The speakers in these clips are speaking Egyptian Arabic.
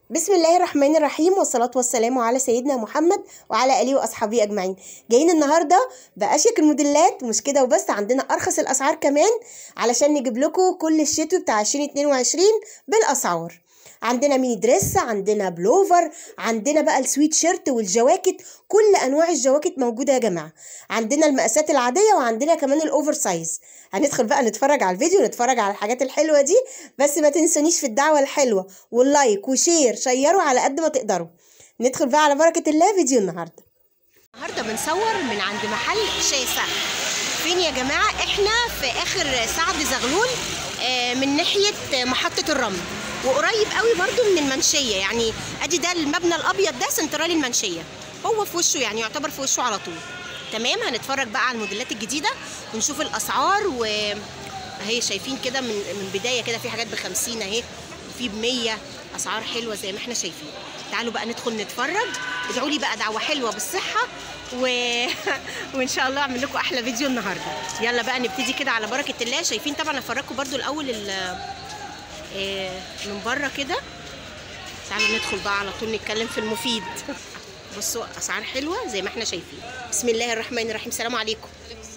بسم الله الرحمن الرحيم والصلاة والسلام على سيدنا محمد وعلى آله وأصحابه أجمعين جايين النهاردة بأشيك الموديلات مش كده وبس عندنا أرخص الأسعار كمان علشان نجيب لكم كل الشتوي بتاع 2022 بالأسعار عندنا ميني دريس عندنا بلوفر عندنا بقى السويت شيرت والجواكت كل انواع الجواكت موجوده يا جماعه عندنا المقاسات العاديه وعندنا كمان الاوفر سايز هندخل بقى نتفرج على الفيديو نتفرج على الحاجات الحلوه دي بس ما تنسونيش في الدعوه الحلوه واللايك وشير شيروا على قد ما تقدروا ندخل بقى على بركه الله فيديو النهارده النهارده بنصور من عند محل شاسع فين يا جماعه احنا في اخر سعد زغلول آه، من ناحيه محطه الرمل وقريب قوي برضو من المنشيه يعني ادي ده المبنى الابيض ده سنترال المنشيه هو في وشه يعني يعتبر في وشه على طول تمام هنتفرج بقى على الموديلات الجديده ونشوف الاسعار و اهي شايفين كده من من بدايه كده في حاجات ب 50 اهي وفي ب 100 اسعار حلوه زي ما احنا شايفين تعالوا بقى ندخل نتفرج ادعوا لي بقى دعوه حلوه بالصحه و... وان شاء الله اعمل لكم احلى فيديو النهارده يلا بقى نبتدي كده على بركه الله شايفين طبعا افرجكم برضو الاول ال... آه، من بره كده تعالوا ندخل بقى على طول نتكلم في المفيد بصوا اسعار حلوه زي ما احنا شايفين بسم الله الرحمن الرحيم السلام عليكم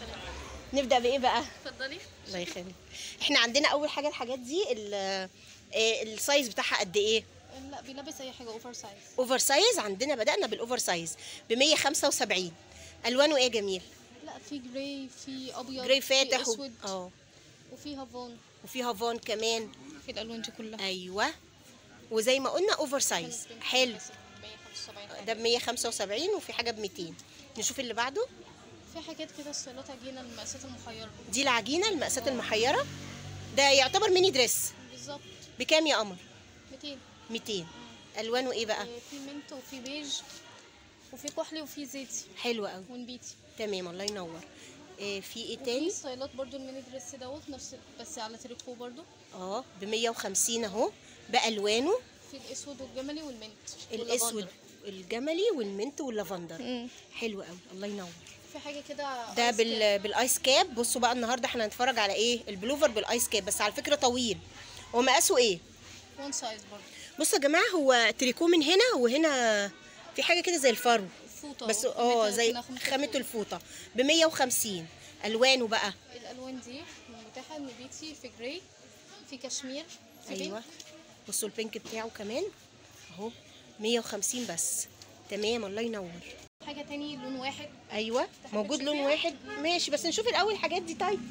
نبدا بايه بقى اتفضلي الله يخليك احنا عندنا اول حاجه الحاجات دي ال- آه، السايز بتاعها قد ايه لا بيلبس اي حاجه اوفر سايز اوفر سايز عندنا بدانا بالاوفر سايز ب 175 الوانه ايه جميل لا في جراي في ابيض جراي في فاتح و... اسود اه وفي هافون وفي هافون كمان في الالوان دي كلها ايوه وزي ما قلنا اوفر سايز حلو ده ب 175 وفي حاجه ب 200 نشوف اللي بعده في حاجات كده ستايلات عجينه المقاسات المحيره دي العجينه المقاسات المحيره ده يعتبر ميني دريس بالظبط بكام يا قمر 200 200 الوانه ايه بقى آه، في منت وفي بيج وفي كحلي وفي زيتي حلو قوي ونبيتي تمام الله ينور إيه في ايه تاني وفي ستايلات برضو الميني دريس دوت نفس بس على تريكو برضو اه ب 150 اهو بالوانه في الاسود والجملي والمنت الاسود واللافندر. الجملي والمنت واللافندر مم. حلو قوي الله ينور في حاجه كده ده آيس كريم. بال... بالايس كاب بصوا بقى النهارده احنا هنتفرج على ايه البلوفر بالايس كاب بس على فكره طويل هو مقاسه ايه وان سايز برضو بصوا يا جماعه هو تريكو من هنا وهنا في حاجه كده زي الفرو فوطه بس أهو. اه خامتها زي كده خامه الفوطه ب 150 الوانه بقى الالوان دي متاحه نبيتي في جراي في كشمير في ايوه بينك بصوا البينك بتاعه كمان اهو 150 بس تمام الله ينور حاجه تاني لون واحد ايوه تحب موجود لون تشوفيها؟ واحد ماشي بس نشوف الاول الحاجات دي طيب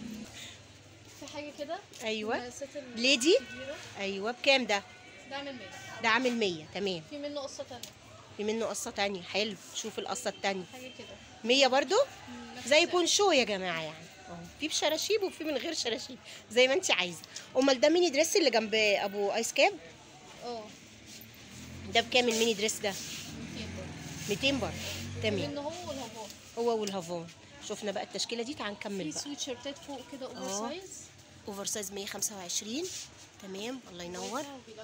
في حاجه كده ايوه المقاسات ال- ليدي الكبيرة. ايوه بكام ده ده عامل 100 ده عامل 100 تمام في منه قصه تانية في منه قصه تانية حلو شوف القصه التانية حاجه كده 100 برضو نفس زي السعر. بونشو يا جماعه يعني اه في بشراشيب وفي من غير شراشيب زي ما انت عايزه امال ده ميني دريس اللي جنب ابو ايس كاب اه ده بكام الميني دريس ده 200 برضه 200 برضه في تمام منه هو والهافون هو والهافون شفنا بقى التشكيله دي تعال نكمل في بقى سويت شيرتات فوق كده اوفر اه. سايز اوفر سايز 125 تمام الله ينور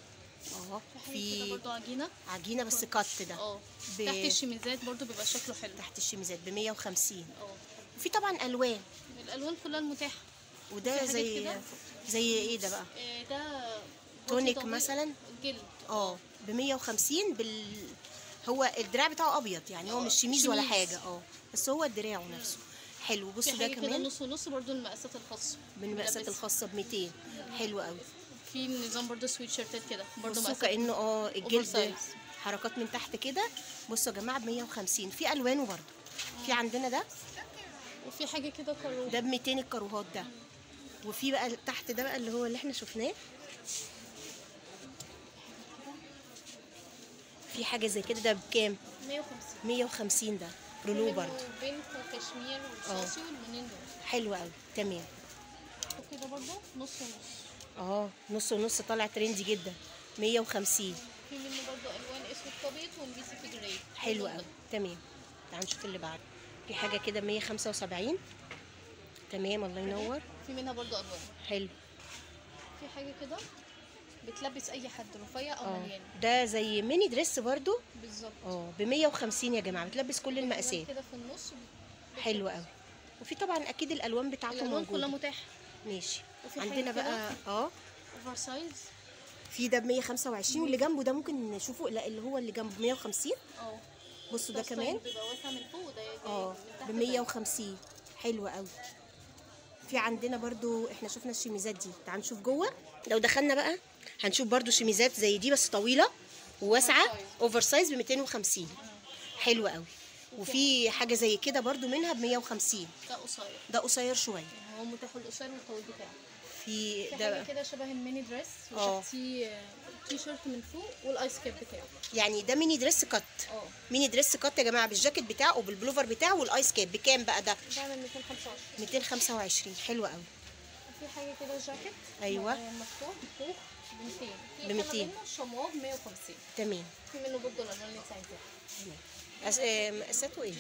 اه في حاجه كده في برضه عجينه عجينه بس كات ده اه ب- تحت الشميزات برضه بيبقى شكله حلو تحت الشميزات ب 150 اه وفي طبعا الوان الالوان كلها المتاحه في وده حاجات زي كده؟ زي ايه ده بقى آه، ده تونيك بسيطة مثلا جلد اه ب 150 بال هو الدراع بتاعه ابيض يعني هو اه، مش شميز ولا شميز. حاجه اه بس هو الدراع نفسه حلو في بصوا ده حاجه كده كمان نص ونص برضو المقاسات الخاصه بالمقاسات ملابس. الخاصه ب 200 حلو قوي في نظام برضو سويت شيرتات كده برضو بصوا مقاسات كانه اه الجلد size. حركات من تحت كده بصوا يا جماعه ب 150 في الوانه برضه في عندنا ده وفي حاجه كده كارو ده ب 200 الكاروهات ده وفي بقى تحت ده بقى اللي هو اللي احنا شفناه في حاجه زي كده ده بكام 150 150 ده رولو برضه بينك وكشمير والشاشي واللونين دول حلو قوي تمام وكده برضو نص ونص اه نص ونص طالع ترندي جدا 150 في منه برضو الوان اسود طبيعي ونبيسي في جراي حلو اللون قوي ده. تمام تعال نشوف اللي بعده في حاجه كده 175 تمام الله ينور في منها برضو الوان حلو في حاجه كده بتلبس اي حد رفيع او اه مليان ده زي ميني دريس برضو بالظبط اه ب 150 يا جماعه بتلبس كل المقاسات كده في النص حلو قوي وفي طبعا اكيد الالوان بتاعته الالوان كلها موجوده متاحه ماشي وفي حاجة عندنا كده؟ بقى اه اوفر سايز في ده ب 125 واللي جنبه ده ممكن نشوفه لا اللي هو اللي جنبه 150 اه بصوا ده ستايل كمان بيبقى واسع من فوق وده جاي اه من تحت ب 150 حلو قوي في عندنا برضو احنا شفنا الشميزات دي تعال نشوف جوه لو دخلنا بقى هنشوف برضو شميزات زي دي بس طويله وواسعه اوفر سايز ب 250 حلو قوي وفي حاجه زي كده برضو منها ب 150 ده قصير ده قصير شويه يعني هو متاح القصير والطويل بتاعه في في ده حاجه كده شبه الميني دريس اه. وشفتيه تي شيرت من فوق والايس كاب بتاعه يعني ده ميني دريس كات اه ميني دريس كات يا جماعه بالجاكيت بتاعه وبالبلوفر بتاعه والايس كاب بكام بقى ده ده من 225 225 حلو قوي في حاجه كده جاكيت أيوة. آه، مفتوح كوخ ب 200 في ب 200. كمان منه شموع ب 150 تمام في منه برضه الالوان اللي انت عايزاها تمام أس... آه، مقاساته ايه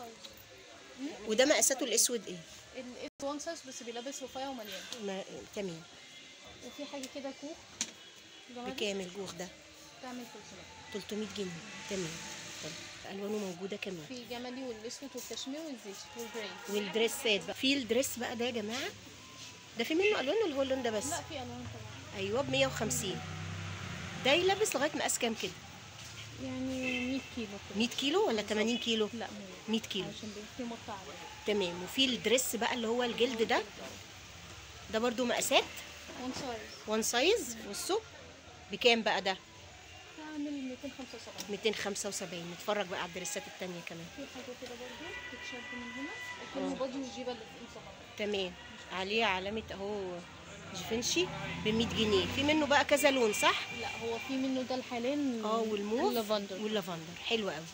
وده مقاساته الاسود ايه الاس وان سايز بس بيلبس رفيع ومليان ما... تمام وفي حاجه كده كوخ جمالي بكام الجوخ ده تعمل 300 300 جنيه تمام حلو. الوانه موجوده كمان في جملي والاسود والكشمير والزيت والجراي والدريسات بقى في الدريس بقى ده يا جماعه ده في منه الوان ولا هو اللون ده بس لا في الوان طبعا ايوه ب 150 ده يلبس لغايه مقاس كام كده يعني 100 كيلو كده 100 كيلو ولا 80 كيلو لا 100 100 كيلو عشان بيبقى في مقطع عليه تمام وفي الدريس بقى اللي هو الجلد ده ده برضو مقاسات وان سايز وان سايز بصوا بكام بقى ده تعمل 275 275 نتفرج بقى على الدريسات التانية كمان في حاجه كده برضه تتشد من هنا وكله بادي والجيبه اللي في الصغيره تمام عليه علامة اهو جيفنشي ب 100 جنيه في منه بقى كذا لون صح؟ لا هو في منه ده الحالين اه والموف اللافندر واللافندر حلو قوي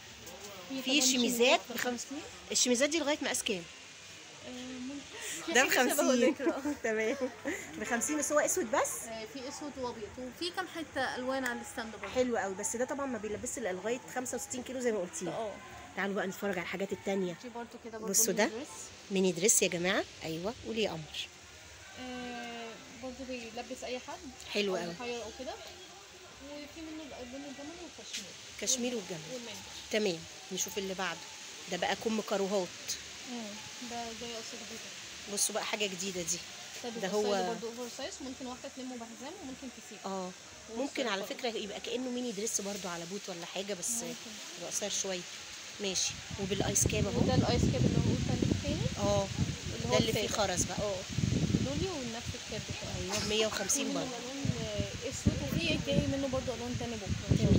في كمان شميزات ب بخمس 500 الشميزات دي لغايه مقاس كام؟ آه، ممكن. في ده ب حاجة شبه 50 ذكرى. تمام ب 50 بس هو اسود بس آه، في اسود وابيض وفي كام حته الوان على الستاند برضه حلو قوي بس ده طبعا ما بيلبسش الا لغايه 65 كيلو زي ما قلتي اه تعالوا بقى نتفرج على الحاجات التانية في برضه كده برضه بصوا ميني ده. دريس. ميني دريس يا جماعه ايوه قولي يا قمر آه، برضه بيلبس اي حد حلو أو قوي محير او كده وفي منه الالوان الجمل والكشمير كشمير والجمل والمانجا تمام نشوف اللي بعده ده بقى كم كاروهات ده زي قصه جديده بصوا بقى حاجه جديده دي ده, ده ده هو- هو برضه اوفر سايز ممكن واحده تلمه بحزام وممكن تسيب اه ممكن على فكره يبقى كانه ميني دريس برضو على بوت ولا حاجه بس ممكن. يبقى قصير شويه ماشي وبالايس كاب اهو وده الايس كاب اللي هو قلت عليه تاني اه اللي هو ده اللي فيه السادة. خرز بقى اه لولي ونفس الكاب بتاعه ايوه ب في 150 منه برضه الوان آه، اسود وفي جاي منه برضه الوان تاني بكره تمام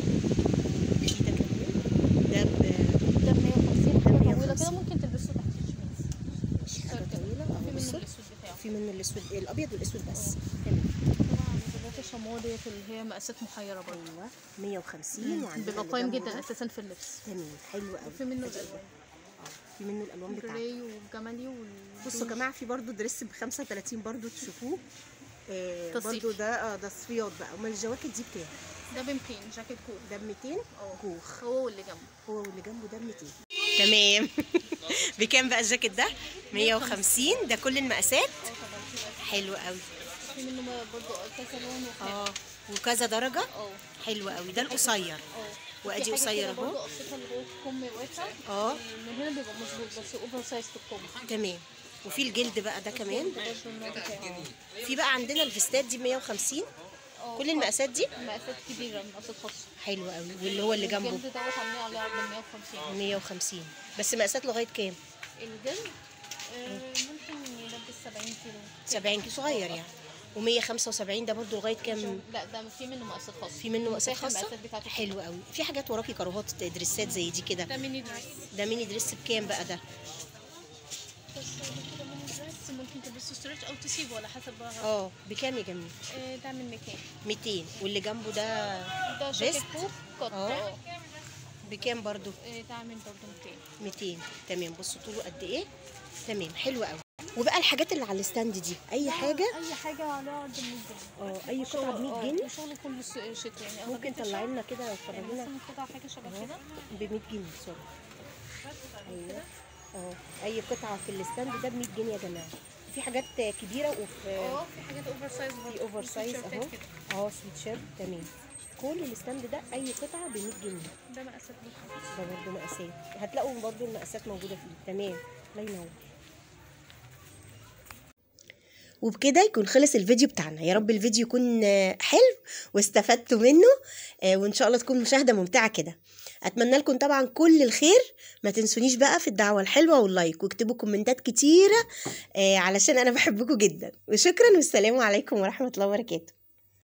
في ده كمان ده ب ده ب 150 حاجه طويله 150. كده ممكن تلبسه تحت الشميز مش حاجه طويله في اهو منه بصوا الاسود بتاعه في منه الاسود الابيض والاسود بس تمام طبعا البنات الشموع ديت اللي هي مقاسات محيره برضه ايوه 150 وعندنا بيبقى اللي قايم جنبه جدا ده. اساسا في اللبس تمام حلو قوي في منه الالوان اه في منه الالوان بتاعته جراي وجمالي وال بصوا يا جماعه في برضو دريس ب 35 برضو تشوفوه آه تصيف. برضو ده اه ده صفيات بقى امال الجواكت دي بكام؟ ده ب 200 جاكيت كوت ده ب 200 اه كوخ هو واللي جنبه هو واللي جنبه ده ب 200 تمام بكام بقى الجاكيت ده 150 ده كل المقاسات اه طبعا في بقى- حلو قوي في منه برضه كذا لون وخام اه وكذا درجه اه حلو قوي ده القصير اه وأدي في حاجة قصير كده أهو. برضه قصتها اللي هو كم واسع اه من هنا بيبقى مظبوط بس اوفر سايز في الكم تمام وفي الجلد بقى ده كمان ده برضه النوع بتاعه في بقى عندنا الفيستات دي ب 150 اه كل المقاسات دي مقاسات كبيرة مقاسات خاصة حلو قوي واللي هو اللي جنبه الجلد دوت عاملين عليه عرض 150 150 بس مقاسات لغايه كام؟ الجلد آه، ممكن يلبس 70 كيلو 70 كيلو صغير يعني و175 ده برضو لغايه كام؟ لا ده في منه مقاسات خاصة في منه مقاسات متاح خاصه المقاسات بتاعته حلو قوي في حاجات وراكي كروهات دريسات زي دي كده ده ميني دريس ده ميني دريس بكام بقى ده بس كده ميني دريس ممكن تلبسه ستريتش او تسيبه على حسب بقى اه بكام يا جميل آه، ده من 200 200 واللي جنبه ده ده جاكيت فيست كوف قط اه. اه بكام برضو آه، ده عامل برضه 200 200 تمام بصوا طوله قد ايه تمام حلو قوي وبقى الحاجات اللي على الستاند دي اي حاجه اي حاجة عليها عرض 100 جنيه اه اي قطعه ب 100 جنيه وشغل كل س- شتوي يعني ممكن أغلبية تطلعي الشغل- لنا كده يعني تفرجينا مثلا قطع حاجة شبه كده ب 100 جنيه سوري ايوه اه اي قطعه في الستاند ده ب 100 جنيه يا جماعه في حاجات كبيره وفي اه في حاجات اوفر سايز في اوفر سايز اهو اه سويت شيرت تمام كل الستاند ده اي قطعه ب 100 جنيه ده مقاسات بخمسة. ده برضه مقاسات هتلاقوا برضه المقاسات موجوده فيه تمام الله ينور وبكده يكون خلص الفيديو بتاعنا يا رب الفيديو يكون آه، حلو واستفدتوا منه آه، وان شاء الله تكون مشاهده ممتعه كده اتمنى لكم طبعا كل الخير ما تنسونيش بقى في الدعوه الحلوه واللايك واكتبوا كومنتات كتيره آه، علشان انا بحبكم جدا وشكرا والسلام عليكم ورحمه الله وبركاته